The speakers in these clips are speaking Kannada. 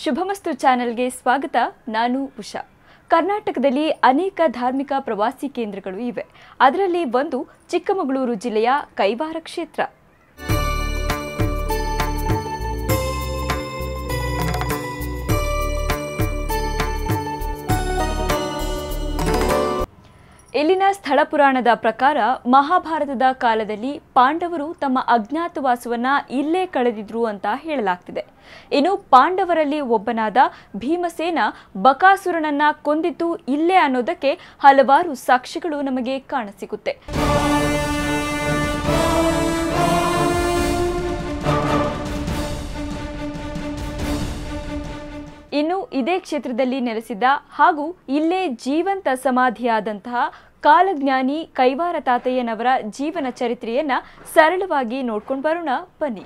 ಶುಭಮಸ್ತು ಚಾನೆಲ್ಗೆ ಸ್ವಾಗತ ನಾನು ಉಷಾ ಕರ್ನಾಟಕದಲ್ಲಿ ಅನೇಕ ಧಾರ್ಮಿಕ ಪ್ರವಾಸಿ ಕೇಂದ್ರಗಳು ಇವೆ ಅದರಲ್ಲಿ ಒಂದು ಚಿಕ್ಕಮಗಳೂರು ಜಿಲ್ಲೆಯ ಕೈವಾರ ಕ್ಷೇತ್ರ ಇಲ್ಲಿನ ಸ್ಥಳ ಪುರಾಣದ ಪ್ರಕಾರ ಮಹಾಭಾರತದ ಕಾಲದಲ್ಲಿ ಪಾಂಡವರು ತಮ್ಮ ಅಜ್ಞಾತವಾಸವನ್ನ ಇಲ್ಲೇ ಕಳೆದಿದ್ರು ಅಂತ ಹೇಳಲಾಗ್ತಿದೆ ಇನ್ನು ಪಾಂಡವರಲ್ಲಿ ಒಬ್ಬನಾದ ಭೀಮಸೇನ ಬಕಾಸುರನನ್ನ ಕೊಂದಿದ್ದು ಇಲ್ಲೇ ಅನ್ನೋದಕ್ಕೆ ಹಲವಾರು ಸಾಕ್ಷಿಗಳು ನಮಗೆ ಕಾಣಸಿಗುತ್ತೆ ಇನ್ನು ಇದೇ ಕ್ಷೇತ್ರದಲ್ಲಿ ನೆಲೆಸಿದ್ದ ಹಾಗೂ ಇಲ್ಲೇ ಜೀವಂತ ಸಮಾಧಿಯಾದಂತಹ ಕಾಲಜ್ಞಾನಿ ಕೈವಾರ ತಾತಯ್ಯನವರ ಜೀವನ ಚರಿತ್ರೆಯನ್ನ ಸರಳವಾಗಿ ನೋಡ್ಕೊಂಡು ಬರೋಣ ಬನ್ನಿ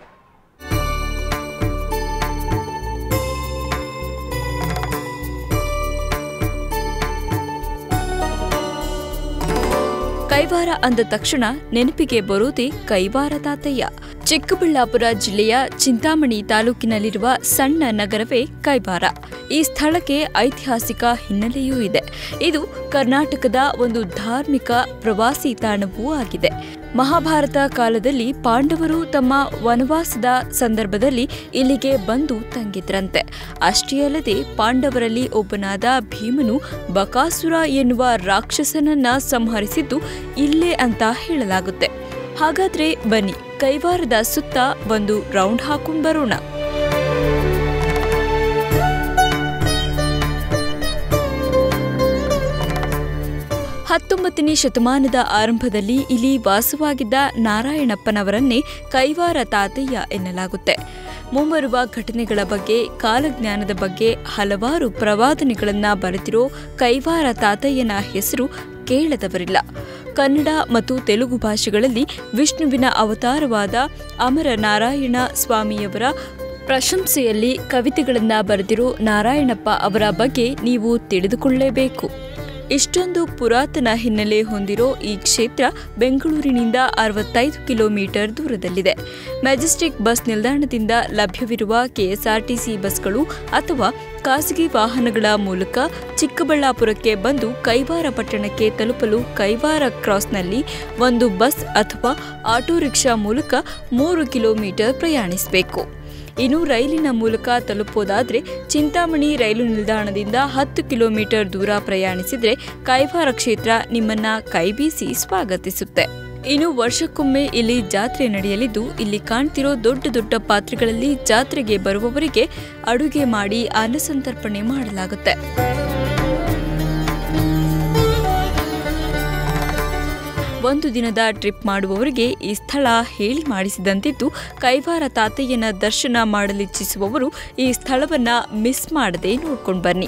ಕೈವಾರ ಅಂದ ತಕ್ಷಣ ನೆನಪಿಗೆ ಬರುವುದೇ ಕೈವಾರ ತಾತಯ್ಯ ಚಿಕ್ಕಬಳ್ಳಾಪುರ ಜಿಲ್ಲೆಯ ಚಿಂತಾಮಣಿ ತಾಲೂಕಿನಲ್ಲಿರುವ ಸಣ್ಣ ನಗರವೇ ಕೈವಾರ ಈ ಸ್ಥಳಕ್ಕೆ ಐತಿಹಾಸಿಕ ಹಿನ್ನೆಲೆಯೂ ಇದೆ ಇದು ಕರ್ನಾಟಕದ ಒಂದು ಧಾರ್ಮಿಕ ಪ್ರವಾಸಿ ತಾಣವೂ ಆಗಿದೆ ಮಹಾಭಾರತ ಕಾಲದಲ್ಲಿ ಪಾಂಡವರು ತಮ್ಮ ವನವಾಸದ ಸಂದರ್ಭದಲ್ಲಿ ಇಲ್ಲಿಗೆ ಬಂದು ತಂಗಿದ್ರಂತೆ ಅಷ್ಟೇ ಅಲ್ಲದೆ ಪಾಂಡವರಲ್ಲಿ ಒಬ್ಬನಾದ ಭೀಮನು ಬಕಾಸುರ ಎನ್ನುವ ರಾಕ್ಷಸನನ್ನ ಸಂಹರಿಸಿದ್ದು ಇಲ್ಲೇ ಅಂತ ಹೇಳಲಾಗುತ್ತೆ ಹಾಗಾದ್ರೆ ಬನ್ನಿ ಕೈವಾರದ ಸುತ್ತ ಒಂದು ರೌಂಡ್ ಹಾಕೊಂಡು ಬರೋಣ ಹತ್ತೊಂಬತ್ತನೇ ಶತಮಾನದ ಆರಂಭದಲ್ಲಿ ಇಲ್ಲಿ ವಾಸವಾಗಿದ್ದ ನಾರಾಯಣಪ್ಪನವರನ್ನೇ ಕೈವಾರ ತಾತಯ್ಯ ಎನ್ನಲಾಗುತ್ತೆ ಮುಂಬರುವ ಘಟನೆಗಳ ಬಗ್ಗೆ ಕಾಲಜ್ಞಾನದ ಬಗ್ಗೆ ಹಲವಾರು ಪ್ರವಾದನೆಗಳನ್ನ ಬರೆದಿರೋ ಕೈವಾರ ತಾತಯ್ಯನ ಹೆಸರು ಕೇಳದವರಿಲ್ಲ ಕನ್ನಡ ಮತ್ತು ತೆಲುಗು ಭಾಷೆಗಳಲ್ಲಿ ವಿಷ್ಣುವಿನ ಅವತಾರವಾದ ಅಮರ ನಾರಾಯಣ ಸ್ವಾಮಿಯವರ ಪ್ರಶಂಸೆಯಲ್ಲಿ ಕವಿತೆಗಳನ್ನ ಬರೆದಿರೋ ನಾರಾಯಣಪ್ಪ ಅವರ ಬಗ್ಗೆ ನೀವು ತಿಳಿದುಕೊಳ್ಳಲೇಬೇಕು ಇಷ್ಟೊಂದು ಪುರಾತನ ಹಿನ್ನೆಲೆ ಹೊಂದಿರೋ ಈ ಕ್ಷೇತ್ರ ಬೆಂಗಳೂರಿನಿಂದ ಅರವತ್ತೈದು ಕಿಲೋಮೀಟರ್ ದೂರದಲ್ಲಿದೆ ಮೆಜೆಸ್ಟಿಕ್ ಬಸ್ ನಿಲ್ದಾಣದಿಂದ ಲಭ್ಯವಿರುವ ಕೆಎಸ್ಆರ್ಟಿಸಿ ಬಸ್ಗಳು ಅಥವಾ ಖಾಸಗಿ ವಾಹನಗಳ ಮೂಲಕ ಚಿಕ್ಕಬಳ್ಳಾಪುರಕ್ಕೆ ಬಂದು ಕೈವಾರ ಪಟ್ಟಣಕ್ಕೆ ತಲುಪಲು ಕೈವಾರ ಕ್ರಾಸ್ನಲ್ಲಿ ಒಂದು ಬಸ್ ಅಥವಾ ಆಟೋ ರಿಕ್ಷಾ ಮೂಲಕ ಮೂರು ಕಿಲೋಮೀಟರ್ ಪ್ರಯಾಣಿಸಬೇಕು ಇನ್ನು ರೈಲಿನ ಮೂಲಕ ತಲುಪೋದಾದ್ರೆ ಚಿಂತಾಮಣಿ ರೈಲು ನಿಲ್ದಾಣದಿಂದ ಹತ್ತು ಕಿಲೋಮೀಟರ್ ದೂರ ಪ್ರಯಾಣಿಸಿದ್ರೆ ಕೈವಾರ ಕ್ಷೇತ್ರ ನಿಮ್ಮನ್ನ ಕೈಬೀಸಿ ಸ್ವಾಗತಿಸುತ್ತೆ ಇನ್ನು ವರ್ಷಕ್ಕೊಮ್ಮೆ ಇಲ್ಲಿ ಜಾತ್ರೆ ನಡೆಯಲಿದ್ದು ಇಲ್ಲಿ ಕಾಣ್ತಿರೋ ದೊಡ್ಡ ದೊಡ್ಡ ಪಾತ್ರೆಗಳಲ್ಲಿ ಜಾತ್ರೆಗೆ ಬರುವವರಿಗೆ ಅಡುಗೆ ಮಾಡಿ ಅನ್ನಸಂತರ್ಪಣೆ ಮಾಡಲಾಗುತ್ತೆ ಒಂದು ದಿನದ ಟ್ರಿಪ್ ಮಾಡುವವರಿಗೆ ಈ ಸ್ಥಳ ಹೇಳಿ ಮಾಡಿಸಿದಂತಿದ್ದು ಕೈವಾರ ತಾತಯ್ಯನ ದರ್ಶನ ಮಾಡಲಿಚ್ಛಿಸುವವರು ಈ ಸ್ಥಳವನ್ನ ಮಿಸ್ ಮಾಡದೆ ನೋಡ್ಕೊಂಡು ಬನ್ನಿ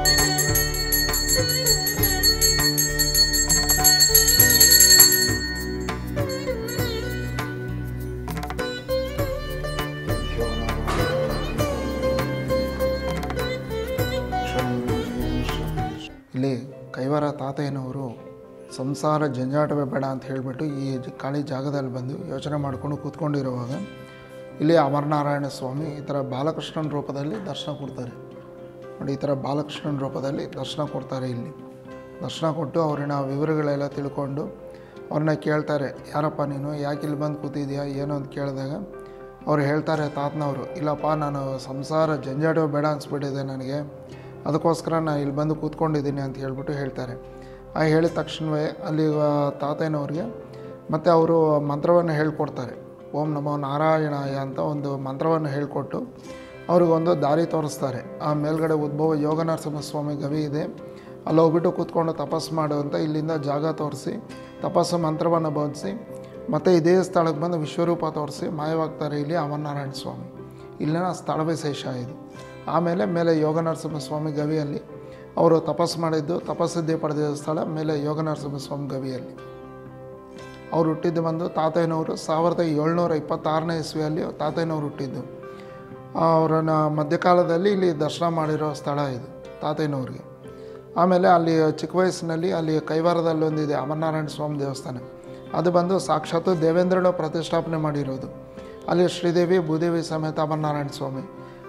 ಇಲ್ಲಿ ಕೈವಾರ ತಾತಯ್ಯನವರು ಸಂಸಾರ ಜಂಜಾಟವೇ ಬೇಡ ಅಂತ ಹೇಳಿಬಿಟ್ಟು ಈ ಜ- ಖಾಲಿ ಜಾಗದಲ್ಲಿ ಬಂದು ಯೋಚನೆ ಮಾಡಿಕೊಂಡು ಕೂತ್ಕೊಂಡಿರುವಾಗ ಇಲ್ಲಿ ಅಮರನಾರಾಯಣ ಸ್ವಾಮಿ ಈ ಥರ ಬಾಲಕೃಷ್ಣನ ರೂಪದಲ್ಲಿ ದರ್ಶನ ಕೊಡ್ತಾರೆ ನೋಡಿ ಈ ಥರ ಬಾಲಕೃಷ್ಣನ ರೂಪದಲ್ಲಿ ದರ್ಶನ ಕೊಡ್ತಾರೆ ಇಲ್ಲಿ ದರ್ಶನ ಕೊಟ್ಟು ಅವ್ರನ್ನ ವಿವರಗಳೆಲ್ಲ ತಿಳ್ಕೊಂಡು ಅವ್ರನ್ನ ಕೇಳ್ತಾರೆ ಯಾರಪ್ಪ ನೀನು ಯಾಕೆ ಇಲ್ಲಿ ಬಂದು ಕೂತಿದ್ಯಾ ಏನು ಅಂತ ಕೇಳಿದಾಗ ಅವ್ರು ಹೇಳ್ತಾರೆ ತಾತನವರು ಇಲ್ಲಪ್ಪ ನಾನು ಸಂಸಾರ ಜಂಜಾಟವೇ ಬೇಡ ಅನಿಸ್ಬಿಟ್ಟಿದೆ ನನಗೆ ಅದಕ್ಕೋಸ್ಕರ ನಾನು ಇಲ್ಲಿ ಬಂದು ಕೂತ್ಕೊಂಡಿದ್ದೀನಿ ಅಂತ ಹೇಳ್ಬಿಟ್ಟು ಹೇಳ್ತಾರೆ ಆ ಹೇಳಿದ ತಕ್ಷಣವೇ ಅಲ್ಲಿ ಆ ತಾತಯ್ಯನವ್ರಿಗೆ ಮತ್ತು ಅವರು ಮಂತ್ರವನ್ನು ಹೇಳ್ಕೊಡ್ತಾರೆ ಓಂ ನಮೋ ನಾರಾಯಣಾಯ ಅಂತ ಒಂದು ಮಂತ್ರವನ್ನು ಹೇಳಿಕೊಟ್ಟು ಅವ್ರಿಗೊಂದು ದಾರಿ ತೋರಿಸ್ತಾರೆ ಆ ಮೇಲ್ಗಡೆ ಉದ್ಭವ ಯೋಗ ನರಸಿಂಹಸ್ವಾಮಿ ಗವಿ ಇದೆ ಅಲ್ಲಿ ಹೋಗ್ಬಿಟ್ಟು ಕೂತ್ಕೊಂಡು ತಪಸ್ಸು ಮಾಡು ಅಂತ ಇಲ್ಲಿಂದ ಜಾಗ ತೋರಿಸಿ ತಪಸ್ಸು ಮಂತ್ರವನ್ನು ಬೋಧಿಸಿ ಮತ್ತು ಇದೇ ಸ್ಥಳಕ್ಕೆ ಬಂದು ವಿಶ್ವರೂಪ ತೋರಿಸಿ ಮಾಯವಾಗ್ತಾರೆ ಇಲ್ಲಿ ಅಮರನಾರಾಯಣ ಸ್ವಾಮಿ ಇಲ್ಲಿನ ಸ್ಥಳ ವಿಶೇಷ ಇದು ಆಮೇಲೆ ಮೇಲೆ ಯೋಗ ನರಸಿಂಹ ಸ್ವಾಮಿ ಗವಿಯಲ್ಲಿ ಅವರು ತಪಸ್ಸು ಮಾಡಿದ್ದು ತಪಸ್ಸಿದ್ದೇ ಪಡೆದಿದ್ದ ಸ್ಥಳ ಮೇಲೆ ಯೋಗ ನರಸಿಂಹ ಸ್ವಾಮಿ ಗವಿಯಲ್ಲಿ ಅವ್ರು ಹುಟ್ಟಿದ್ದು ಬಂದು ತಾತಯ್ಯನವರು ಸಾವಿರದ ಏಳ್ನೂರ ಇಪ್ಪತ್ತಾರನೇ ಇಸ್ವಿಯಲ್ಲಿ ತಾತಯ್ಯನವರು ಹುಟ್ಟಿದ್ದು ಅವರನ್ನ ಮಧ್ಯಕಾಲದಲ್ಲಿ ಇಲ್ಲಿ ದರ್ಶನ ಮಾಡಿರೋ ಸ್ಥಳ ಇದು ತಾತಯ್ಯನವ್ರಿಗೆ ಆಮೇಲೆ ಅಲ್ಲಿ ಚಿಕ್ಕ ವಯಸ್ಸಿನಲ್ಲಿ ಅಲ್ಲಿ ಕೈವಾರದಲ್ಲಿ ಒಂದಿದೆ ಅಮರನಾರಾಯಣ ಸ್ವಾಮಿ ದೇವಸ್ಥಾನ ಅದು ಬಂದು ಸಾಕ್ಷಾತ್ತು ದೇವೇಂದ್ರನ ಪ್ರತಿಷ್ಠಾಪನೆ ಮಾಡಿರೋದು ಅಲ್ಲಿ ಶ್ರೀದೇವಿ ಭೂದೇವಿ ಸಮೇತ ಅಮರನಾರಾಯಣ ಸ್ವಾಮಿ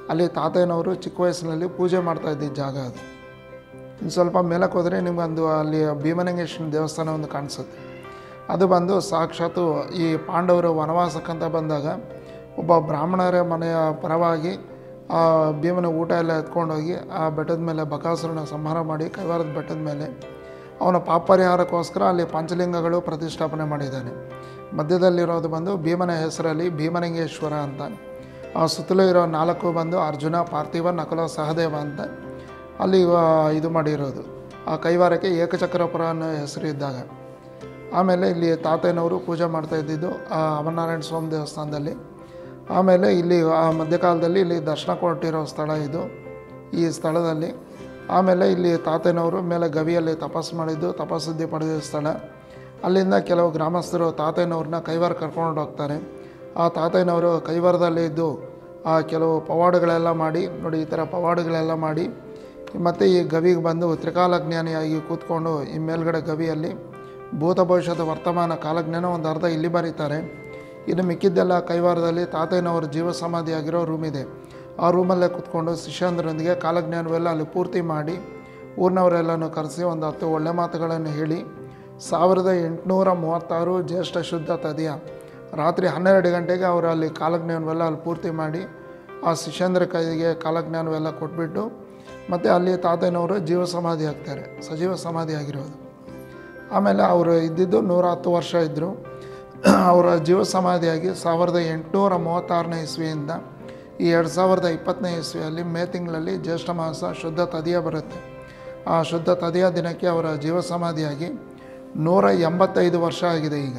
ಅಲ್ಲಿ ತಾತಯ್ಯನವರು ಚಿಕ್ಕ ವಯಸ್ಸಿನಲ್ಲಿ ಪೂಜೆ ಮಾಡ್ತಾ ಇದ್ದಿದ್ದ ಜಾಗ ಅದು ಇನ್ನು ಸ್ವಲ್ಪ ಮೇಲಕ್ಕೆ ಹೋದರೆ ನಿಮಗೊಂದು ಅಲ್ಲಿ ಭೀಮಲಿಂಗೇಶ್ವರನ ದೇವಸ್ಥಾನ ಒಂದು ಕಾಣಿಸುತ್ತೆ ಅದು ಬಂದು ಸಾಕ್ಷಾತ್ತು ಈ ಪಾಂಡವರು ವನವಾಸಕ್ಕಂತ ಬಂದಾಗ ಒಬ್ಬ ಬ್ರಾಹ್ಮಣರ ಮನೆಯ ಪರವಾಗಿ ಆ ಭೀಮನ ಊಟ ಎಲ್ಲ ಎತ್ಕೊಂಡೋಗಿ ಆ ಬೆಟ್ಟದ ಮೇಲೆ ಬಕಾಸುರನ ಸಂಹಾರ ಮಾಡಿ ಕೈವಾರದ ಬೆಟ್ಟದ ಮೇಲೆ ಅವನ ಪಾಪ ಪರಿಹಾರಕ್ಕೋಸ್ಕರ ಅಲ್ಲಿ ಪಂಚಲಿಂಗಗಳು ಪ್ರತಿಷ್ಠಾಪನೆ ಮಾಡಿದ್ದಾನೆ ಮಧ್ಯದಲ್ಲಿರೋದು ಬಂದು ಭೀಮನ ಹೆಸರಲ್ಲಿ ಭೀಮಲಿಂಗೇಶ್ವರ ಅಂತ ಆ ಸುತ್ತಲೂ ಇರೋ ನಾಲ್ಕು ಬಂದು ಅರ್ಜುನ ಪಾರ್ಥಿವ ನಕಲ ಸಹದೇವ ಅಂತ ಅಲ್ಲಿ ಆ, ಇದು ಮಾಡಿರೋದು ಆ ಕೈವಾರಕ್ಕೆ ಏಕಚಕ್ರಪುರ ಅನ್ನೋ ಹೆಸರು ಇದ್ದಾಗ ಆಮೇಲೆ ಇಲ್ಲಿ ತಾತಯ್ಯನವರು ಪೂಜೆ ಮಾಡ್ತಾ ಇದ್ದಿದ್ದು ಆ ಅಮರನಾರಾಯಣ ಸ್ವಾಮಿ ದೇವಸ್ಥಾನದಲ್ಲಿ ಆಮೇಲೆ ಇಲ್ಲಿ ಆ ಮಧ್ಯಕಾಲದಲ್ಲಿ ಇಲ್ಲಿ ದರ್ಶನ ಕೊಟ್ಟಿರೋ ಸ್ಥಳ ಇದು ಈ ಸ್ಥಳದಲ್ಲಿ ಆಮೇಲೆ ಇಲ್ಲಿ ತಾತಯ್ಯನವರು ಮೇಲೆ ಗವಿಯಲ್ಲಿ ತಪಸ್ಸು ಮಾಡಿದ್ದು ತಪಸ್ಸಿದ್ಧಿ ಪಡೆದ ಸ್ಥಳ ಅಲ್ಲಿಂದ ಕೆಲವು ಗ್ರಾಮಸ್ಥರು ತಾತಯ್ಯನವ್ರನ್ನ ಕೈವಾರ ಕರ್ಕೊಂಡು ಹೋಗ್ತಾರೆ ಆ ತಾತಯ್ಯನವರು ಕೈವಾರದಲ್ಲಿ ಇದ್ದು ಆ ಕೆಲವು ಪವಾಡಗಳೆಲ್ಲ ಮಾಡಿ ನೋಡಿ ಈ ಥರ ಪವಾಡಗಳೆಲ್ಲ ಮಾಡಿ ಮತ್ತು ಈ ಗವಿಗೆ ಬಂದು ತ್ರಿಕಾಲಜ್ಞಾನಿಯಾಗಿ ಕೂತ್ಕೊಂಡು ಈ ಮೇಲ್ಗಡೆ ಗವಿಯಲ್ಲಿ ಭೂತ ಭವಿಷ್ಯದ ವರ್ತಮಾನ ಕಾಲಜ್ಞಾನ ಒಂದು ಅರ್ಧ ಇಲ್ಲಿ ಬರೀತಾರೆ ಇನ್ನು ಮಿಕ್ಕಿದ್ದೆಲ್ಲ ಕೈವಾರದಲ್ಲಿ ತಾತಯ್ಯನವರ ಜೀವ ಸಮಾಧಿಯಾಗಿರೋ ರೂಮ್ ಇದೆ ಆ ರೂಮಲ್ಲೇ ಕೂತ್ಕೊಂಡು ಶಿಷ್ಯಂದ್ರೊಂದಿಗೆ ಕಾಲಜ್ಞಾನವೆಲ್ಲ ಅಲ್ಲಿ ಪೂರ್ತಿ ಮಾಡಿ ಊರಿನವರೆಲ್ಲನೂ ಕರೆಸಿ ಒಂದು ಹತ್ತು ಒಳ್ಳೆ ಮಾತುಗಳನ್ನು ಹೇಳಿ ಸಾವಿರದ ಎಂಟುನೂರ ಮೂವತ್ತಾರು ಜ್ಯೇಷ್ಠ ಶುದ್ಧ ತದಿಯ ರಾತ್ರಿ ಹನ್ನೆರಡು ಗಂಟೆಗೆ ಅವರು ಅಲ್ಲಿ ಕಾಲಜ್ಞಾನವೆಲ್ಲ ಅಲ್ಲಿ ಪೂರ್ತಿ ಮಾಡಿ ಆ ಶಿಷ್ಯಂದ್ರ ಕೈಗೆ ಕಾಲಜ್ಞಾನವೆಲ್ಲ ಕೊಟ್ಬಿಟ್ಟು ಮತ್ತು ಅಲ್ಲಿ ತಾತಯ್ಯನವರು ಜೀವ ಸಮಾಧಿ ಆಗ್ತಾರೆ ಸಜೀವ ಸಮಾಧಿ ಆಗಿರೋದು ಆಮೇಲೆ ಅವರು ಇದ್ದಿದ್ದು ನೂರ ಹತ್ತು ವರ್ಷ ಇದ್ದರು ಅವರ ಜೀವ ಸಮಾಧಿಯಾಗಿ ಸಾವಿರದ ಎಂಟುನೂರ ಮೂವತ್ತಾರನೇ ಇಸ್ವಿಯಿಂದ ಈ ಎರಡು ಸಾವಿರದ ಇಪ್ಪತ್ತನೇ ಇಸ್ವಿಯಲ್ಲಿ ಮೇ ತಿಂಗಳಲ್ಲಿ ಜ್ಯೇಷ್ಠ ಮಾಸ ಶುದ್ಧ ತದಿಯ ಬರುತ್ತೆ ಆ ಶುದ್ಧ ತದಿಯ ದಿನಕ್ಕೆ ಅವರ ಜೀವ ಸಮಾಧಿಯಾಗಿ ನೂರ ಎಂಬತ್ತೈದು ವರ್ಷ ಆಗಿದೆ ಈಗ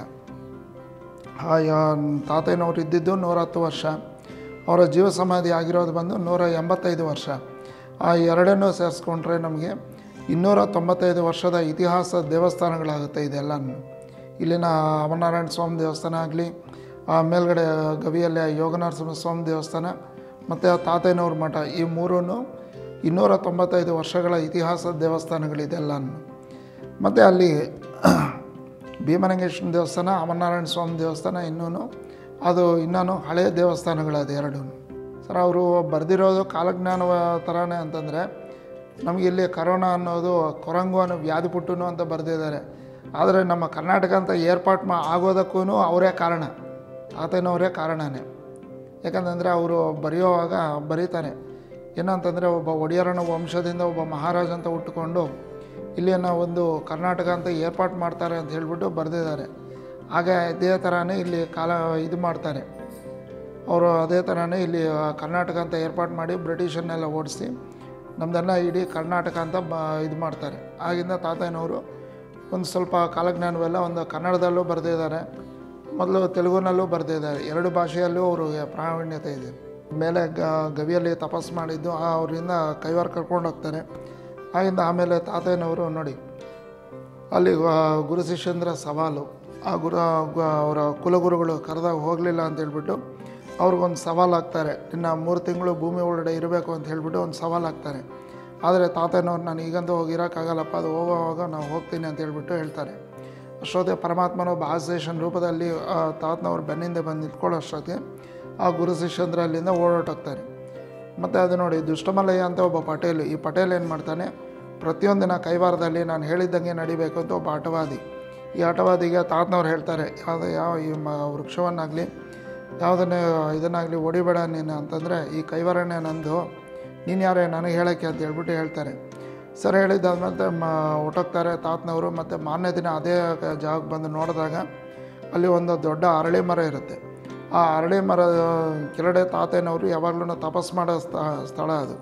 ಆ ಯಾ- ತಾತಯ್ಯನವ್ರು ಇದ್ದಿದ್ದು ನೂರ ಹತ್ತು ವರ್ಷ ಅವರ ಜೀವ ಸಮಾಧಿ ಆಗಿರೋದು ಬಂದು ನೂರ ಎಂಬತ್ತೈದು ವರ್ಷ ಆ ಎರಡನ್ನೂ ಸೇರಿಸ್ಕೊಂಡ್ರೆ ನಮಗೆ ಇನ್ನೂರ ತೊಂಬತ್ತೈದು ವರ್ಷದ ಇತಿಹಾಸ ದೇವಸ್ಥಾನಗಳಾಗುತ್ತೆ ಇದೆಲ್ಲನೂ ಇಲ್ಲಿನ ಅಮರನಾರಾಯಣ ಸ್ವಾಮಿ ದೇವಸ್ಥಾನ ಆಗಲಿ ಆ ಮೇಲ್ಗಡೆ ಗವಿಯಲ್ಲಿ ಯೋಗನರಸಿಂಹ ಸ್ವಾಮಿ ದೇವಸ್ಥಾನ ಮತ್ತು ಆ ತಾತಯ್ಯನವ್ರ ಮಠ ಈ ಮೂರೂ ಇನ್ನೂರ ತೊಂಬತ್ತೈದು ವರ್ಷಗಳ ಇತಿಹಾಸದ ದೇವಸ್ಥಾನಗಳಿದೆಲ್ಲನೂ ಮತ್ತು ಅಲ್ಲಿ ಭೀಮಲಿಂಗೇಶ್ವರ ದೇವಸ್ಥಾನ ಅಮರನಾರಾಯಣ ಸ್ವಾಮಿ ದೇವಸ್ಥಾನ ಇನ್ನೂ ಅದು ಇನ್ನೂ ಹಳೆಯ ದೇವಸ್ಥಾನಗಳದು ಎರಡೂ ಸರ್ ಅವರು ಬರೆದಿರೋದು ಕಾಲಜ್ಞಾನ ಥರನೇ ಅಂತಂದರೆ ನಮಗೆ ಇಲ್ಲಿ ಕರೋನಾ ಅನ್ನೋದು ಕೊರಂಗು ಅನ್ನೋ ವ್ಯಾಧಿ ಪುಟ್ಟುನು ಅಂತ ಬರೆದಿದ್ದಾರೆ ಆದರೆ ನಮ್ಮ ಕರ್ನಾಟಕ ಅಂತ ಏರ್ಪಾಟ್ ಮಾ ಆಗೋದಕ್ಕೂ ಅವರೇ ಕಾರಣ ತಾತನವರೇ ಕಾರಣನೇ ಯಾಕಂತಂದರೆ ಅವರು ಬರೆಯುವಾಗ ಬರೀತಾರೆ ಏನಂತಂದರೆ ಒಬ್ಬ ಒಡೆಯರನ ವಂಶದಿಂದ ಒಬ್ಬ ಮಹಾರಾಜ ಅಂತ ಹುಟ್ಟುಕೊಂಡು ಇಲ್ಲಿನ ಒಂದು ಕರ್ನಾಟಕ ಅಂತ ಏರ್ಪಾಟ್ ಮಾಡ್ತಾರೆ ಅಂತ ಹೇಳ್ಬಿಟ್ಟು ಬರೆದಿದ್ದಾರೆ ಹಾಗೆ ಇದೇ ಥರನೇ ಇಲ್ಲಿ ಕಾಲ ಇದು ಮಾಡ್ತಾರೆ ಅವರು ಅದೇ ಥರನೇ ಇಲ್ಲಿ ಆ, ಕರ್ನಾಟಕ ಅಂತ ಏರ್ಪಾಟ್ ಮಾಡಿ ಬ್ರಿಟಿಷನ್ನೆಲ್ಲ ಓಡಿಸಿ ನಮ್ಮದೆಲ್ಲ ಇಡೀ ಕರ್ನಾಟಕ ಅಂತ ಬ ಇದು ಮಾಡ್ತಾರೆ ಆಗಿಂದ ತಾತಯ್ಯನವರು ಒಂದು ಸ್ವಲ್ಪ ಕಾಲಜ್ಞಾನವೆಲ್ಲ ಒಂದು ಕನ್ನಡದಲ್ಲೂ ಬರೆದಿದ್ದಾರೆ ಮೊದಲು ತೆಲುಗುನಲ್ಲೂ ಬರೆದಿದ್ದಾರೆ ಎರಡು ಭಾಷೆಯಲ್ಲೂ ಅವ್ರಿಗೆ ಪ್ರಾವೀಣ್ಯತೆ ಇದೆ ಮೇಲೆ ಗ ಗವಿಯಲ್ಲಿ ತಪಸ್ಸು ಮಾಡಿದ್ದು ಆ ಅವರಿಂದ ಕೈವಾರ ಕರ್ಕೊಂಡು ಹೋಗ್ತಾರೆ ಆಗಿಂದ ಆಮೇಲೆ ತಾತಯ್ಯನವರು ನೋಡಿ ಅಲ್ಲಿ ಆ, ಗುರು ಶಿಷ್ಯಂದ್ರ ಸವಾಲು ಆ ಗುರು ಗು- ಅವರ ಕುಲಗುರುಗಳು ಕರೆದಾಗ ಹೋಗಲಿಲ್ಲ ಅಂತ ಹೇಳ್ಬಿಟ್ಟು ಅವ್ರಿಗೊಂದು ಸವಾಲು ಹಾಕ್ತಾರೆ ಇನ್ನು ಮೂರು ತಿಂಗಳು ಭೂಮಿ ಒಳಗಡೆ ಇರಬೇಕು ಅಂತ ಹೇಳ್ಬಿಟ್ಟು ಒಂದು ಸವಾಲು ಹಾಕ್ತಾರೆ ಆದರೆ ತಾತನವ್ರು ನಾನು ಈಗಂತೂ ಹೋಗಿರೋಕ್ಕಾಗಲ್ಲಪ್ಪ ಅದು ಹೋಗೋವಾಗ ನಾವು ಹೋಗ್ತೀನಿ ಅಂತ ಹೇಳ್ಬಿಟ್ಟು ಹೇಳ್ತಾರೆ ಅಷ್ಟೊತ್ತಿಗೆ ಪರಮಾತ್ಮನ ಒಬ್ಬ ಆಸೇಷನ್ ರೂಪದಲ್ಲಿ ಆ ತಾತನವ್ರು ಬೆನ್ನಿಂದ ಬಂದು ನಿಂತ್ಕೊಳ್ಳೋ ಅಷ್ಟೊತ್ತಿಗೆ ಆ ಗುರು ಶಿಷ್ಯಂದ್ರ ಅಲ್ಲಿಂದ ಓಡಾಟೋಗ್ತಾರೆ ಮತ್ತು ಅದು ನೋಡಿ ದುಷ್ಟಮಲಯ್ಯ ಅಂತ ಒಬ್ಬ ಪಟೇಲ್ ಈ ಪಟೇಲ್ ಏನು ಮಾಡ್ತಾನೆ ಪ್ರತಿಯೊಂದಿನ ಕೈವಾರದಲ್ಲಿ ನಾನು ಹೇಳಿದ್ದಂಗೆ ನಡಿಬೇಕು ಅಂತ ಒಬ್ಬ ಆಟವಾದಿ ಈ ಆಟವಾದಿಗೆ ತಾತನವ್ರು ಹೇಳ್ತಾರೆ ಯಾವುದೇ ಯಾವ ಈ ಮ ವೃಕ್ಷವನ್ನಾಗಲಿ ಯಾವುದನ್ನೇ ಇದನ್ನಾಗಲಿ ಹೊಡಿಬೇಡ ನೀನು ಅಂತಂದರೆ ಈ ಕೈವಾರನೇ ನಂದು ನೀನು ಯಾರೇ ನನಗೆ ಹೇಳೋಕ್ಕೆ ಅಂತ ಹೇಳ್ಬಿಟ್ಟು ಹೇಳ್ತಾರೆ ಸರ್ ಹೇಳಿದ್ದಾದ್ಮೇಲೆ ಮ ಹೊಟ್ಟೋಗ್ತಾರೆ ತಾತನವರು ಮತ್ತು ಮಾರನೇ ದಿನ ಅದೇ ಜಾಗಕ್ಕೆ ಬಂದು ನೋಡಿದಾಗ ಅಲ್ಲಿ ಒಂದು ದೊಡ್ಡ ಅರಳಿ ಮರ ಇರುತ್ತೆ ಆ ಅರಳಿ ಮರ ಕೆಳಗಡೆ ತಾತಯ್ಯನವರು ಯಾವಾಗಲೂ ತಪಸ್ ಮಾಡೋ ಸ್ಥ ಸ್ಥಳ ಅದು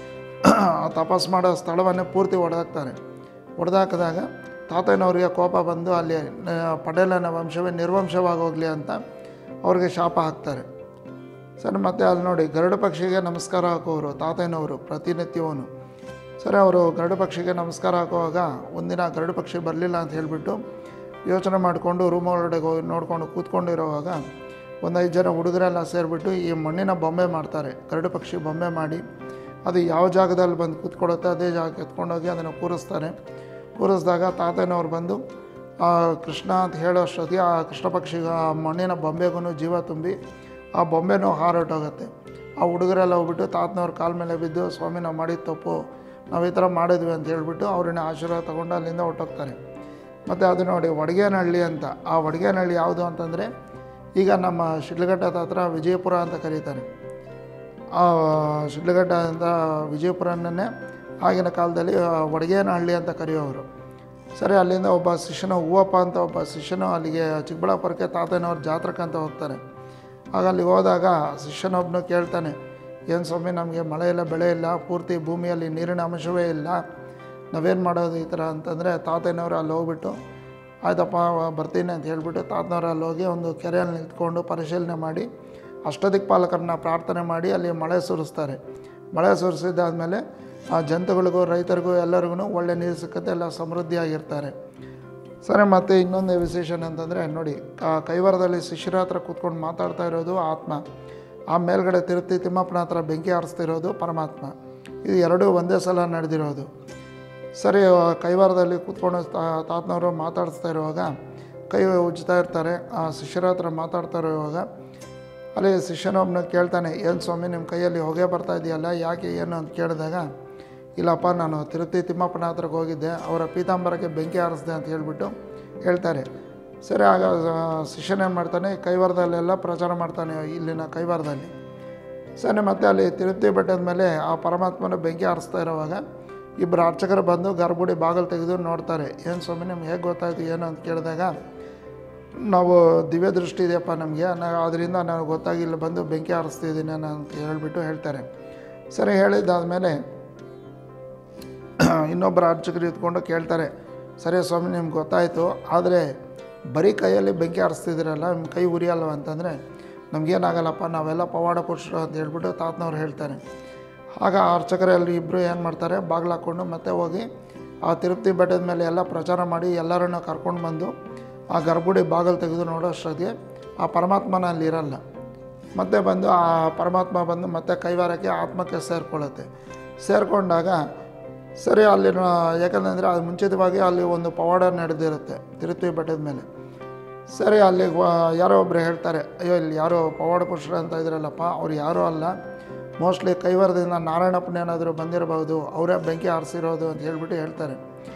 ಆ ತಪಸ್ ಮಾಡೋ ಸ್ಥಳವನ್ನೇ ಪೂರ್ತಿ ಹೊಡೆದಾಕ್ತಾರೆ ಹೊಡೆದಾಕಿದಾಗ ತಾತಯ್ಯನವರಿಗೆ ಕೋಪ ಬಂದು ಅಲ್ಲಿ ನ- ಪಟೇಲನ ವಂಶವೇ ನಿರ್ವಂಶವಾಗೋಗಲಿ ಅಂತ ಅವ್ರಿಗೆ ಶಾಪ ಹಾಕ್ತಾರೆ ಸರ್ ಮತ್ತೆ ಅಲ್ಲಿ ನೋಡಿ ಗರುಡ ಪಕ್ಷಿಗೆ ನಮಸ್ಕಾರ ಹಾಕೋರು ತಾತಯ್ಯನವರು ಪ್ರತಿನಿತ್ಯವೂ ಸರಿ ಅವರು ಗರುಡ ಪಕ್ಷಿಗೆ ನಮಸ್ಕಾರ ಹಾಕುವಾಗ ಒಂದಿನ ಗರುಡ ಪಕ್ಷಿ ಬರಲಿಲ್ಲ ಅಂತ ಹೇಳಿಬಿಟ್ಟು ಯೋಚನೆ ಮಾಡಿಕೊಂಡು ರೂಮ್ ಒಳಗಡೆ ಹೋಗಿ ನೋಡ್ಕೊಂಡು ಕೂತ್ಕೊಂಡಿರೋವಾಗ ಒಂದು ಐದು ಜನ ಹುಡುಗರೆಲ್ಲ ಸೇರಿಬಿಟ್ಟು ಈ ಮಣ್ಣಿನ ಬೊಂಬೆ ಮಾಡ್ತಾರೆ ಗರುಡ ಪಕ್ಷಿ ಬೊಂಬೆ ಮಾಡಿ ಅದು ಯಾವ ಜಾಗದಲ್ಲಿ ಬಂದು ಕೂತ್ಕೊಳ್ಳುತ್ತೆ ಅದೇ ಜಾಗಕ್ಕೆ ಎತ್ಕೊಂಡೋಗಿ ಅದನ್ನು ಕೂರಿಸ್ತಾರೆ ಕೂರಿಸಿದಾಗ ತಾತಯ್ಯನವ್ರು ಬಂದು ಆ ಕೃಷ್ಣ ಅಂತ ಹೇಳೋ ಅಷ್ಟೊತ್ತಿಗೆ ಆ ಕೃಷ್ಣ ಪಕ್ಷಿಗೆ ಆ ಮಣ್ಣಿನ ಬೊಂಬೆಗೂ ಜೀವ ತುಂಬಿ ಆ ಬೊಂಬೆನೂ ಹಾರಾಟೋಗುತ್ತೆ ಆ ಹುಡುಗರೆಲ್ಲ ಹೋಗ್ಬಿಟ್ಟು ತಾತನವ್ರ ಕಾಲ ಮೇಲೆ ಬಿದ್ದು ಸ್ವಾಮಿ ನಾವು ಮಾಡಿದ ತಪ್ಪು ನಾವು ಈ ಥರ ಮಾಡಿದ್ವಿ ಅಂತ ಹೇಳ್ಬಿಟ್ಟು ಅವ್ರನ್ನ ಆಶೀರ್ವಾದ ತೊಗೊಂಡು ಅಲ್ಲಿಂದ ಹೊಟ್ಟೋಗ್ತಾರೆ ಮತ್ತು ಅದು ನೋಡಿ ವಡಗೇನಹಳ್ಳಿ ಅಂತ ಆ ವಡಗೇನಹಳ್ಳಿ ಯಾವುದು ಅಂತಂದರೆ ಈಗ ನಮ್ಮ ಶಿಡ್ಲಘಟ್ಟದ ಹತ್ರ ವಿಜಯಪುರ ಅಂತ ಕರೀತಾರೆ ಆ ಶಿಡ್ಲಘಟ್ಟ ಅಂತ ವಿಜಯಪುರನ್ನೇ ಆಗಿನ ಕಾಲದಲ್ಲಿ ಆ, ವಡಗೇನಹಳ್ಳಿ ಅಂತ ಕರೆಯೋರು ಸರಿ ಅಲ್ಲಿಂದ ಒಬ್ಬ ಶಿಷ್ಯನ ಹೂವಪ್ಪ ಅಂತ ಒಬ್ಬ ಶಿಷ್ಯನು ಅಲ್ಲಿಗೆ ಚಿಕ್ಕಬಳ್ಳಾಪುರಕ್ಕೆ ತಾತನವ್ರ ಜಾತ್ರಕ್ಕೆ ಅಂತ ಹೋಗ್ತಾನೆ ಆಗ ಅಲ್ಲಿಗೆ ಹೋದಾಗ ಶಿಷ್ಯನೊಬ್ಬನು ಕೇಳ್ತಾನೆ ಏನು ಸ್ವಾಮಿ ನಮಗೆ ಮಳೆ ಇಲ್ಲ ಬೆಳೆ ಇಲ್ಲ ಪೂರ್ತಿ ಭೂಮಿಯಲ್ಲಿ ನೀರಿನ ಅಂಶವೇ ಇಲ್ಲ ನಾವೇನು ಮಾಡೋದು ಈ ಥರ ಅಂತಂದರೆ ತಾತನವ್ರು ಅಲ್ಲಿ ಹೋಗ್ಬಿಟ್ಟು ಆಯ್ತಪ್ಪ ಬರ್ತೀನಿ ಅಂತ ಹೇಳ್ಬಿಟ್ಟು ತಾತನವ್ರು ಅಲ್ಲಿ ಹೋಗಿ ಒಂದು ಕೆರೆಯಲ್ಲಿ ನಿಂತ್ಕೊಂಡು ಪರಿಶೀಲನೆ ಮಾಡಿ ಅಷ್ಟದಿಕ್ಪಾಲಕರನ್ನ ಪ್ರಾರ್ಥನೆ ಮಾಡಿ ಅಲ್ಲಿ ಮಳೆ ಸುರಿಸ್ತಾರೆ ಮಳೆ ಸುರಿಸಿದ್ದಾದಮೇಲೆ ಆ ಜಂತುಗಳಿಗೂ ರೈತರಿಗೂ ಎಲ್ಲರಿಗೂ ಒಳ್ಳೆ ನೀರು ಸಿಕ್ಕತ್ತೆ ಎಲ್ಲ ಸಮೃದ್ಧಿಯಾಗಿರ್ತಾರೆ ಸರಿ ಮತ್ತು ಇನ್ನೊಂದು ವಿಶೇಷ ಅಂತಂದರೆ ನೋಡಿ ಕ- ಕೈವಾರದಲ್ಲಿ ಶಿಷ್ಯರ ಹತ್ರ ಕೂತ್ಕೊಂಡು ಮಾತಾಡ್ತಾ ಇರೋದು ಆತ್ಮ ಆ ಮೇಲ್ಗಡೆ ತಿರುಪತಿ ತಿಮ್ಮಪ್ಪನ ಹತ್ರ ಬೆಂಕಿ ಹಾರಿಸ್ತಿರೋದು ಪರಮಾತ್ಮ ಇದು ಎರಡೂ ಒಂದೇ ಸಲ ನಡೆದಿರೋದು ಸರಿ ಆ ಕೈವಾರದಲ್ಲಿ ಕೂತ್ಕೊಂಡು ತಾ- ತಾತನವರು ಮಾತಾಡಿಸ್ತಾ ಇರುವಾಗ ಕೈ ಉಜ್ತಾ ಇರ್ತಾರೆ ಆ ಶಿಷ್ಯರ ಹತ್ರ ಮಾತಾಡ್ತಾ ಇರುವಾಗ ಅಲ್ಲಿ ಶಿಷ್ಯನೊಬ್ಬನ ಕೇಳ್ತಾನೆ ಏನು ಸ್ವಾಮಿ ನಿಮ್ಮ ಕೈಯಲ್ಲಿ ಹೊಗೆ ಬರ್ತಾ ಇದೆಯಲ್ಲ ಯಾಕೆ ಏನು ಅಂತ ಕೇಳಿದಾಗ ಇಲ್ಲಪ್ಪ ನಾನು ತಿರುಪತಿ ತಿಮ್ಮಪ್ಪನ ಹತ್ರಕ್ಕೆ ಹೋಗಿದ್ದೆ ಅವರ ಪೀತಾಂಬರಕ್ಕೆ ಬೆಂಕಿ ಹಾರಿಸ್ದೆ ಅಂತ ಹೇಳ್ಬಿಟ್ಟು ಹೇಳ್ತಾರೆ ಸರಿ ಆಗ ಆ, ಶಿಷ್ಯನ ಏನು ಮಾಡ್ತಾನೆ ಕೈವಾರದಲ್ಲೆಲ್ಲ ಪ್ರಚಾರ ಮಾಡ್ತಾನೆ ಇಲ್ಲಿನ ಕೈವಾರದಲ್ಲಿ ಸರಿ ಮತ್ತೆ ಅಲ್ಲಿ ತಿರುಪತಿ ಬೆಟ್ಟದ ಮೇಲೆ ಆ ಪರಮಾತ್ಮನ ಬೆಂಕಿ ಹಾರಿಸ್ತಾ ಇರೋವಾಗ ಇಬ್ಬರು ಅರ್ಚಕರು ಬಂದು ಗರ್ಭುಡಿ ಬಾಗಿಲು ತೆಗೆದು ನೋಡ್ತಾರೆ ಏನು ಸ್ವಾಮಿ ನಿಮ್ಗೆ ಹೇಗೆ ಗೊತ್ತಾಯ್ತು ಏನು ಅಂತ ಕೇಳಿದಾಗ ನಾವು ದಿವ್ಯ ದೃಷ್ಟಿ ಇದೆಯಪ್ಪ ನಮಗೆ ನಾವು ಅದರಿಂದ ನನಗೆ ಗೊತ್ತಾಗಿ ಇಲ್ಲಿ ಬಂದು ಬೆಂಕಿ ಹಾರಿಸ್ತಿದ್ದೀನಿ ನಾನು ಅಂತ ಹೇಳ್ಬಿಟ್ಟು ಹೇಳ್ತಾರೆ ಸರಿ ಹೇಳಿದ್ದಾದಮೇಲೆ ಇನ್ನೊಬ್ಬರು ಅರ್ಚಕರು ಇದ್ಕೊಂಡು ಕೇಳ್ತಾರೆ ಸರಿ ಸ್ವಾಮಿ ನಿಮ್ಗೆ ಗೊತ್ತಾಯಿತು ಆದರೆ ಬರೀ ಕೈಯಲ್ಲಿ ಬೆಂಕಿ ಹಾರಿಸ್ತಿದ್ದೀರಲ್ಲ ನಿಮ್ಮ ಕೈ ಉರಿಯಲ್ವ ಅಂತಂದರೆ ನಮಗೇನಾಗಲ್ಲಪ್ಪ ನಾವೆಲ್ಲ ಪವಾಡ ಪುರುಷರು ಅಂತ ಹೇಳ್ಬಿಟ್ಟು ತಾತನವ್ರು ಹೇಳ್ತಾರೆ ಆಗ ಆ ಅರ್ಚಕರೆಲ್ಲರೂ ಇಬ್ಬರು ಏನು ಮಾಡ್ತಾರೆ ಬಾಗಿಲು ಹಾಕ್ಕೊಂಡು ಮತ್ತೆ ಹೋಗಿ ಆ ತಿರುಪತಿ ಬೆಟ್ಟದ ಮೇಲೆ ಎಲ್ಲ ಪ್ರಚಾರ ಮಾಡಿ ಎಲ್ಲರನ್ನ ಕರ್ಕೊಂಡು ಬಂದು ಆ ಗರ್ಭುಡಿ ಬಾಗಿಲು ತೆಗೆದು ನೋಡೋಷ್ಟೊತ್ತಿಗೆ ಆ ಪರಮಾತ್ಮನ ಅಲ್ಲಿ ಇರಲ್ಲ ಮತ್ತೆ ಬಂದು ಆ ಪರಮಾತ್ಮ ಬಂದು ಮತ್ತೆ ಕೈವಾರಕ್ಕೆ ಆತ್ಮಕ್ಕೆ ಸೇರಿಕೊಳ್ಳುತ್ತೆ ಸೇರಿಕೊಂಡಾಗ ಸರಿ ಅಲ್ಲಿನ ಯಾಕಂದರೆ ಅದು ಮುಂಚಿತವಾಗಿ ಅಲ್ಲಿ ಒಂದು ಪವಾಡ ನಡೆದಿರುತ್ತೆ ತಿರುಪತಿ ಬೆಟ್ಟದ ಮೇಲೆ ಸರಿ ಅಲ್ಲಿ ವ- ಯಾರೋ ಒಬ್ಬರು ಹೇಳ್ತಾರೆ ಅಯ್ಯೋ ಇಲ್ಲಿ ಯಾರೋ ಪವಾಡ ಪುರುಷರು ಅಂತ ಇದ್ರಲ್ಲಪ್ಪ ಅವ್ರು ಯಾರೂ ಅಲ್ಲ ಮೋಸ್ಟ್ಲಿ ಕೈವಾರದಿಂದ ನಾರಾಯಣಪ್ಪನೇನಾದರೂ ಬಂದಿರಬಹುದು ಅವರೇ ಬೆಂಕಿ ಹಾರಿಸಿರೋದು ಅಂತ ಹೇಳ್ಬಿಟ್ಟು ಹೇಳ್ತಾರೆ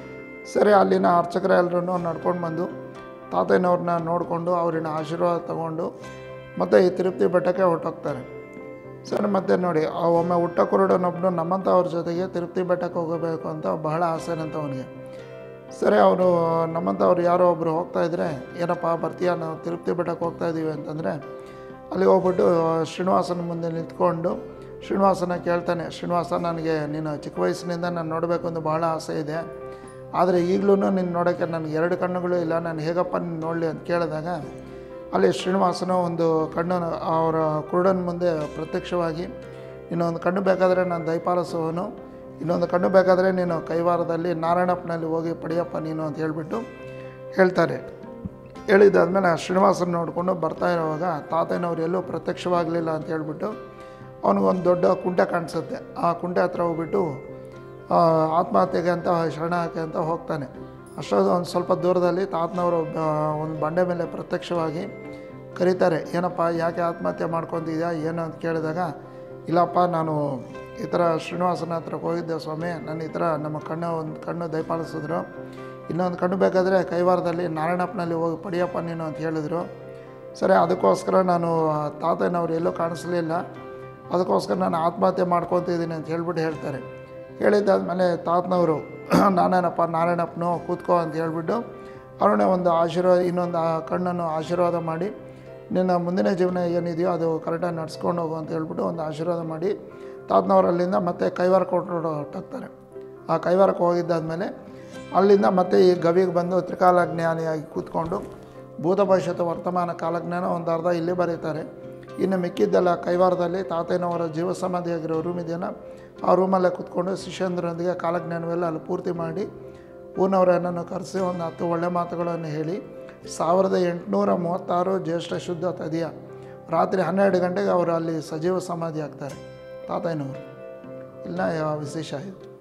ಸರಿ ಅಲ್ಲಿನ ಅರ್ಚಕರೆಲ್ಲರೂ ನಡ್ಕೊಂಡು ಬಂದು ತಾತಯ್ಯನವ್ರನ್ನ ನೋಡಿಕೊಂಡು ಅವ್ರನ್ನ ಆಶೀರ್ವಾದ ತಗೊಂಡು ಮತ್ತು ಈ ತಿರುಪತಿ ಬೆಟ್ಟಕ್ಕೆ ಹೊರಟೋಗ್ತಾರೆ ಸರಿ ಮತ್ತೆ ನೋಡಿ ಆ ಒಮ್ಮೆ ಹುಟ್ಟ ಕುರುಡನೊಬ್ಬನು ನಮ್ಮಂಥವ್ರ ಜೊತೆಗೆ ತಿರುಪತಿ ಬೆಟ್ಟಕ್ಕೆ ಹೋಗಬೇಕು ಅಂತ ಬಹಳ ಆಸೆನಂತ ಅವನಿಗೆ ಸರಿ ಅವರು ನಮ್ಮಂಥವ್ರು ಯಾರೋ ಒಬ್ಬರು ಹೋಗ್ತಾ ಇದ್ರೆ ಏನಪ್ಪ ಬರ್ತೀಯಾ ನಾವು ತಿರುಪತಿ ಬೆಟ್ಟಕ್ಕೆ ಹೋಗ್ತಾ ಇದ್ದೀವಿ ಅಂತಂದರೆ ಅಲ್ಲಿ ಹೋಗ್ಬಿಟ್ಟು ಶ್ರೀನಿವಾಸನ ಮುಂದೆ ನಿಂತ್ಕೊಂಡು ಶ್ರೀನಿವಾಸನ ಕೇಳ್ತಾನೆ ಶ್ರೀನಿವಾಸ ನನಗೆ ನೀನು ಚಿಕ್ಕ ವಯಸ್ಸಿನಿಂದ ನಾನು ನೋಡಬೇಕು ಅಂತ ಬಹಳ ಆಸೆ ಇದೆ ಆದರೆ ಈಗಲೂ ನಿನ್ನ ನೋಡೋಕ್ಕೆ ನನಗೆ ಎರಡು ಕಣ್ಣುಗಳು ಇಲ್ಲ ನಾನು ಹೇಗಪ್ಪ ನಿನ್ನ ನೋಡಲಿ ಅಂತ ಕೇಳಿದಾಗ ಅಲ್ಲಿ ಶ್ರೀನಿವಾಸನ ಒಂದು ಕಣ್ಣು ಅವರ ಕುರುಡನ ಮುಂದೆ ಪ್ರತ್ಯಕ್ಷವಾಗಿ ಇನ್ನೊಂದು ಕಣ್ಣು ಬೇಕಾದರೆ ನಾನು ದಯಪಾಲಿಸುವನು ಇನ್ನೊಂದು ಕಣ್ಣು ಬೇಕಾದರೆ ನೀನು ಕೈವಾರದಲ್ಲಿ ನಾರಾಯಣಪ್ಪನಲ್ಲಿ ಹೋಗಿ ಪಡೆಯಪ್ಪ ನೀನು ಅಂತ ಹೇಳ್ಬಿಟ್ಟು ಹೇಳ್ತಾರೆ ಹೇಳಿದ್ದಾದ್ಮೇಲೆ ಆ ಶ್ರೀನಿವಾಸನ ನೋಡಿಕೊಂಡು ಬರ್ತಾ ಇರೋವಾಗ ತಾತಯ್ಯನವ್ರು ಎಲ್ಲೂ ಪ್ರತ್ಯಕ್ಷವಾಗಲಿಲ್ಲ ಅಂತ ಹೇಳ್ಬಿಟ್ಟು ಅವನಿಗೊಂದು ದೊಡ್ಡ ಕುಂಟೆ ಕಾಣಿಸುತ್ತೆ ಆ ಕುಂಟೆ ಹತ್ರ ಹೋಗ್ಬಿಟ್ಟು ಆ, ಆತ್ಮಹತ್ಯೆಗೆ ಅಂತ ಶರಣಕ್ಕೆ ಅಂತ ಹೋಗ್ತಾನೆ ಅಷ್ಟೊಂದು ಒಂದು ಸ್ವಲ್ಪ ದೂರದಲ್ಲಿ ತಾತನವರು ಒಂದು ಬಂಡೆ ಮೇಲೆ ಪ್ರತ್ಯಕ್ಷವಾಗಿ ಕರೀತಾರೆ ಏನಪ್ಪ ಯಾಕೆ ಆತ್ಮಹತ್ಯೆ ಮಾಡ್ಕೊತಿದ್ಯಾ ಏನು ಅಂತ ಕೇಳಿದಾಗ ಇಲ್ಲಪ್ಪ ನಾನು ಈ ಥರ ಶ್ರೀನಿವಾಸನ ಹತ್ರಕ್ಕೆ ಹೋಗಿದ್ದೆ ಸ್ವಾಮಿ ನನ್ನ ಈ ಥರ ನಮ್ಮ ಕಣ್ಣು ಒಂದು ಕಣ್ಣು ದಯಪಾಲಿಸಿದ್ರು ಇನ್ನೊಂದು ಕಣ್ಣು ಬೇಕಾದರೆ ಕೈವಾರದಲ್ಲಿ ನಾರಾಯಣಪ್ಪನಲ್ಲಿ ಹೋಗಿ ಪಡಿಯಪ್ಪ ನೀನು ಅಂತ ಹೇಳಿದರು ಸರಿ ಅದಕ್ಕೋಸ್ಕರ ನಾನು ಆ ತಾತಯ್ಯನವ್ರು ಎಲ್ಲೂ ಕಾಣಿಸ್ಲಿಲ್ಲ ಅದಕ್ಕೋಸ್ಕರ ನಾನು ಆತ್ಮಹತ್ಯೆ ಮಾಡ್ಕೊತಿದ್ದೀನಿ ಅಂತ ಹೇಳ್ಬಿಟ್ಟು ಹೇಳ್ತಾರೆ ಹೇಳಿದ್ದಾದ್ಮೇಲೆ ತಾತನವರು ನಾನೇನಪ್ಪ ನಾರಾಯಣಪ್ಪನು ಕೂತ್ಕೋ ಅಂತ ಹೇಳ್ಬಿಟ್ಟು ಅವ್ರನ್ನೇ ಒಂದು ಆಶೀರ್ವಾದ ಇನ್ನೊಂದು ಆ ಕಣ್ಣನ್ನು ಆಶೀರ್ವಾದ ಮಾಡಿ ನಿನ್ನ ಮುಂದಿನ ಜೀವನ ಏನಿದೆಯೋ ಅದು ಕರೆಕ್ಟಾಗಿ ನಡ್ಸ್ಕೊಂಡು ಹೋಗು ಅಂತ ಹೇಳ್ಬಿಟ್ಟು ಒಂದು ಆಶೀರ್ವಾದ ಮಾಡಿ ತಾತನವ್ರು ಅಲ್ಲಿಂದ ಮತ್ತೆ ಕೈವಾರ ಕೊಟ್ಟು ಹೊರಟೋಗ್ತಾರೆ ಆ ಕೈವಾರಕ್ಕೆ ಹೋಗಿದ್ದಾದ್ಮೇಲೆ ಅಲ್ಲಿಂದ ಮತ್ತೆ ಈ ಗವಿಗೆ ಬಂದು ತ್ರಿಕಾಲಜ್ಞಾನಿಯಾಗಿ ಕೂತ್ಕೊಂಡು ಭೂತ ಭವಿಷ್ಯತ ವರ್ತಮಾನ ಕಾಲಜ್ಞಾನ ಒಂದು ಅರ್ಧ ಇಲ್ಲಿ ಬರೀತಾರೆ ಇನ್ನು ಮಿಕ್ಕಿದ್ದೆಲ್ಲ ಕೈವಾರದಲ್ಲಿ ತಾತಯ್ಯನವರ ಜೀವ ಸಮಾಧಿಯಾಗಿರೋ ರೂಮ್ ಇದೆಯಲ್ಲ ಆ ರೂಮಲ್ಲೇ ಕೂತ್ಕೊಂಡು ಶಿಷ್ಯಂದ್ರೊಂದಿಗೆ ಕಾಲಜ್ಞಾನವೆಲ್ಲ ಅಲ್ಲಿ ಪೂರ್ತಿ ಮಾಡಿ ಊನವರನ್ನು ಕರೆಸಿ ಒಂದು ಹತ್ತು ಒಳ್ಳೆ ಮಾತುಗಳನ್ನು ಹೇಳಿ ಸಾವಿರದ ಎಂಟುನೂರ ಮೂವತ್ತಾರು ಜ್ಯೇಷ್ಠ ಶುದ್ಧ ತದಿಯ ರಾತ್ರಿ ಹನ್ನೆರಡು ಗಂಟೆಗೆ ಅವರು ಅಲ್ಲಿ ಸಜೀವ ಸಮಾಧಿ ಆಗ್ತಾರೆ ತಾತಯ್ಯನವರು ಇಲ್ಲ ಯಾವ ವಿಶೇಷ ಇದು